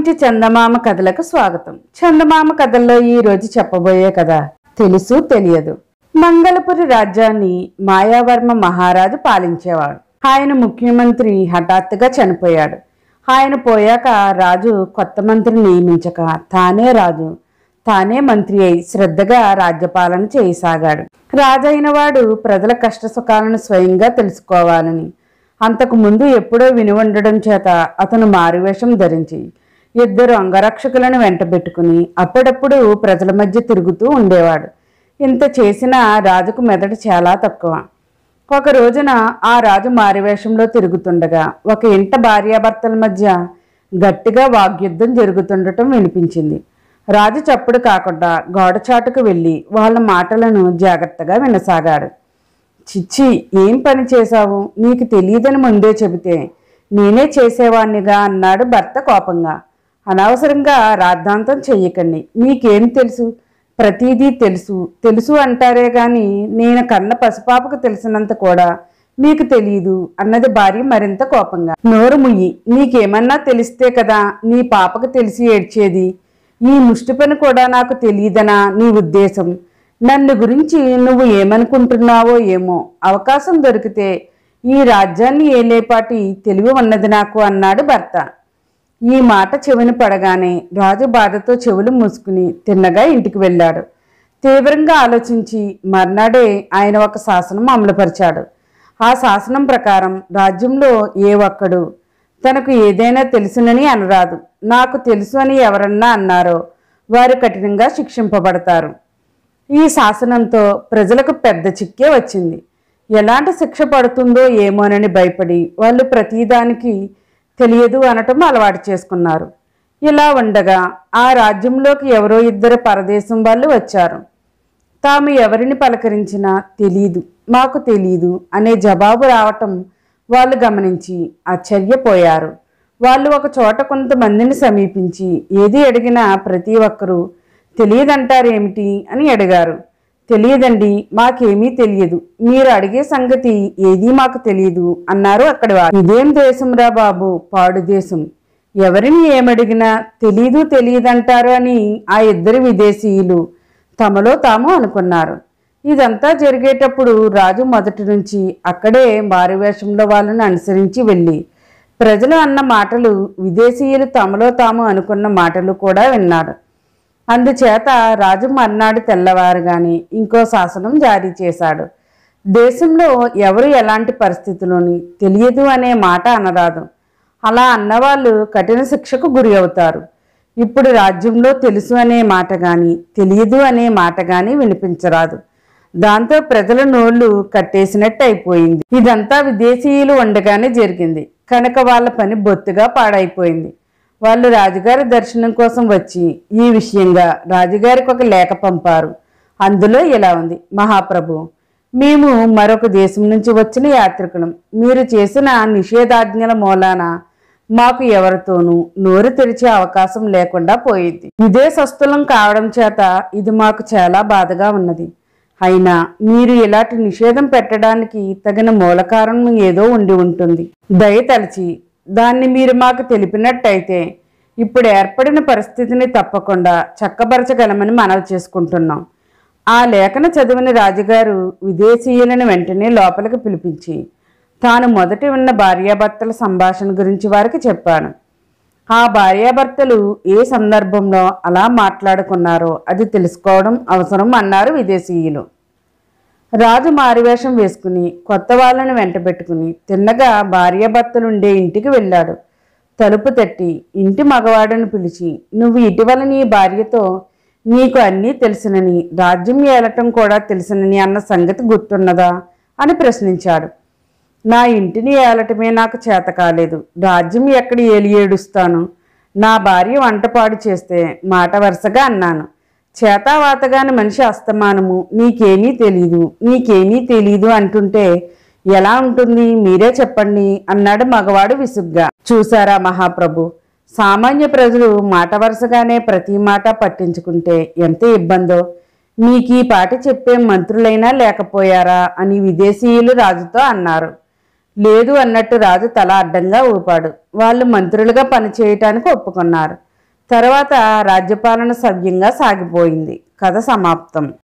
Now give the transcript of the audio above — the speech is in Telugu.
అభిరుచి చందమామ కథలకు స్వాగతం చందమామ కథల్లో ఈ రోజు చెప్పబోయే కథ తెలుసు తెలియదు మంగళపురి రాజ్యాన్ని మాయావర్మ మహారాజు పాలించేవాడు ఆయన ముఖ్యమంత్రి హఠాత్తుగా చనిపోయాడు ఆయన పోయాక రాజు కొత్త మంత్రిని నియమించక తానే రాజు తానే మంత్రి అయి శ్రద్ధగా రాజ్యపాలన చేయసాగాడు రాజైన వాడు ప్రజల కష్ట సుఖాలను స్వయంగా తెలుసుకోవాలని అంతకు ముందు ఎప్పుడో విని ఉండడం చేత అతను మారువేషం ధరించి ఇద్దరు అంగరక్షకులను వెంటబెట్టుకుని అప్పుడప్పుడు ప్రజల మధ్య తిరుగుతూ ఉండేవాడు ఇంత చేసినా రాజుకు మెదడు చాలా తక్కువ ఒక రోజున ఆ రాజు మారువేషంలో తిరుగుతుండగా ఒక ఇంట భార్యాభర్తల మధ్య గట్టిగా వాగ్యుద్ధం జరుగుతుండటం వినిపించింది రాజు చప్పుడు కాకుండా గోడచాటుకు వెళ్ళి వాళ్ళ మాటలను జాగ్రత్తగా వినసాగాడు చిచ్చి ఏం పని చేశావు నీకు తెలియదని ముందే చెబితే నేనే చేసేవాణ్ణిగా అన్నాడు భర్త కోపంగా అనవసరంగా రాద్ధాంతం చెయ్యకండి మీకేం తెలుసు ప్రతిదీ తెలుసు తెలుసు అంటారే గాని నేను కన్న పసిపాపకు తెలిసినంత కూడా మీకు తెలియదు అన్నది భార్య మరింత కోపంగా నోరు ముయ్యి నీకేమన్నా తెలిస్తే కదా నీ పాపకు తెలిసి ఏడ్చేది ఈ ముష్టి పని కూడా నాకు తెలియదనా నీ ఉద్దేశం నన్ను గురించి నువ్వు ఏమనుకుంటున్నావో ఏమో అవకాశం దొరికితే ఈ రాజ్యాన్ని ఏలేపాటి తెలివి ఉన్నది నాకు అన్నాడు భర్త ఈ మాట చెవిని పడగానే రాజు బాధతో చెవులు మూసుకుని తిన్నగా ఇంటికి వెళ్ళాడు తీవ్రంగా ఆలోచించి మర్నాడే ఆయన ఒక శాసనం అమలుపరిచాడు ఆ శాసనం ప్రకారం రాజ్యంలో ఏ ఒక్కడు తనకు ఏదైనా తెలుసునని అనరాదు నాకు తెలుసు అని ఎవరన్నా అన్నారో వారు కఠినంగా శిక్షింపబడతారు ఈ శాసనంతో ప్రజలకు పెద్ద చిక్కే వచ్చింది ఎలాంటి శిక్ష పడుతుందో ఏమోనని భయపడి వాళ్ళు ప్రతిదానికి తెలియదు అనటం అలవాటు చేసుకున్నారు ఇలా ఉండగా ఆ రాజ్యంలోకి ఎవరో ఇద్దరు పరదేశం వాళ్ళు వచ్చారు తాము ఎవరిని పలకరించినా తెలీదు మాకు తెలీదు అనే జవాబు రావటం వాళ్ళు గమనించి ఆశ్చర్యపోయారు వాళ్ళు ఒక చోట కొంతమందిని సమీపించి ఏది అడిగినా ప్రతి ఒక్కరూ తెలియదంటారేమిటి అని అడిగారు తెలియదండి మాకేమీ తెలియదు మీరు అడిగే సంగతి ఏదీ మాకు తెలియదు అన్నారు అక్కడి వారు ఇదేం దేశంరా బాబు పాడు దేశం ఎవరిని ఏమడిగినా తెలీదు తెలియదంటారు అని ఆ ఇద్దరు విదేశీయులు తమలో తాము అనుకున్నారు ఇదంతా జరిగేటప్పుడు రాజు మొదటి నుంచి అక్కడే మారువేషంలో వాళ్ళను అనుసరించి వెళ్ళి ప్రజలు అన్న మాటలు విదేశీయులు తమలో తాము అనుకున్న మాటలు కూడా విన్నారు అందుచేత రాజు మర్నాడు తెల్లవారుగానే ఇంకో శాసనం జారీ చేశాడు దేశంలో ఎవరు ఎలాంటి పరిస్థితుల్లోని తెలియదు అనే మాట అనరాదు అలా అన్నవాళ్ళు కఠిన శిక్షకు గురి అవుతారు ఇప్పుడు రాజ్యంలో తెలుసు అనే మాట గాని తెలియదు అనే మాట గాని వినిపించరాదు దాంతో ప్రజల నోళ్లు కట్టేసినట్టు అయిపోయింది ఇదంతా విదేశీయులు ఉండగానే జరిగింది కనుక వాళ్ళ పని బొత్తుగా పాడైపోయింది వాళ్ళు రాజుగారి దర్శనం కోసం వచ్చి ఈ విషయంగా రాజుగారికి ఒక లేఖ పంపారు అందులో ఇలా ఉంది మహాప్రభు మేము మరొక దేశం నుంచి వచ్చిన యాత్రికులం మీరు చేసిన నిషేధాజ్ఞల మూలాన మాకు ఎవరితోనూ నోరు తెరిచే అవకాశం లేకుండా పోయింది విదేశస్తులం కావడం చేత ఇది మాకు చాలా బాధగా ఉన్నది అయినా మీరు ఇలాంటి నిషేధం పెట్టడానికి తగిన మూల కారణం ఏదో ఉండి ఉంటుంది దయతలిచి దాన్ని మీరు మాకు తెలిపినట్టయితే ఇప్పుడు ఏర్పడిన పరిస్థితిని తప్పకుండా చక్కబరచగలమని మనవి చేసుకుంటున్నాం ఆ లేఖన చదివిన రాజుగారు విదేశీయులను వెంటనే లోపలికి పిలిపించి తాను మొదటి ఉన్న భార్యాభర్తల సంభాషణ గురించి వారికి చెప్పాను ఆ భార్యాభర్తలు ఏ సందర్భంలో అలా మాట్లాడుకున్నారో అది తెలుసుకోవడం అవసరం అన్నారు విదేశీయులు రాజు మారువేషం వేసుకుని కొత్త వాళ్ళను వెంటబెట్టుకుని తిన్నగా భార్యాభర్తలుండే ఇంటికి వెళ్ళాడు తలుపు తట్టి ఇంటి మగవాడను పిలిచి నువ్వు ఇటీవల నీ భార్యతో నీకు అన్నీ తెలుసునని రాజ్యం ఏలటం కూడా తెలుసునని అన్న సంగతి గుర్తున్నదా అని ప్రశ్నించాడు నా ఇంటిని ఏలటమే నాకు చేత కాలేదు రాజ్యం ఎక్కడ ఏలి ఏడుస్తాను నా భార్య వంటపాడు చేస్తే మాట వరుసగా అన్నాను చేతావాతగాని మనిషి అస్తమానము నీకేమీ తెలీదు నీకేమీ తెలీదు అంటుంటే ఎలా ఉంటుంది మీరే చెప్పండి అన్నాడు మగవాడు విసుగ్గా చూసారా మహాప్రభు సామాన్య ప్రజలు మాట వరుసగానే ప్రతి మాట పట్టించుకుంటే ఎంత ఇబ్బందో మీకు ఈ పాట చెప్పే మంత్రులైనా లేకపోయారా అని విదేశీయులు రాజుతో అన్నారు లేదు అన్నట్టు రాజు తల అడ్డంగా ఊపాడు వాళ్ళు మంత్రులుగా పనిచేయటానికి ఒప్పుకున్నారు తర్వాత రాజ్యపాలన సవ్యంగా సాగిపోయింది కథ సమాప్తం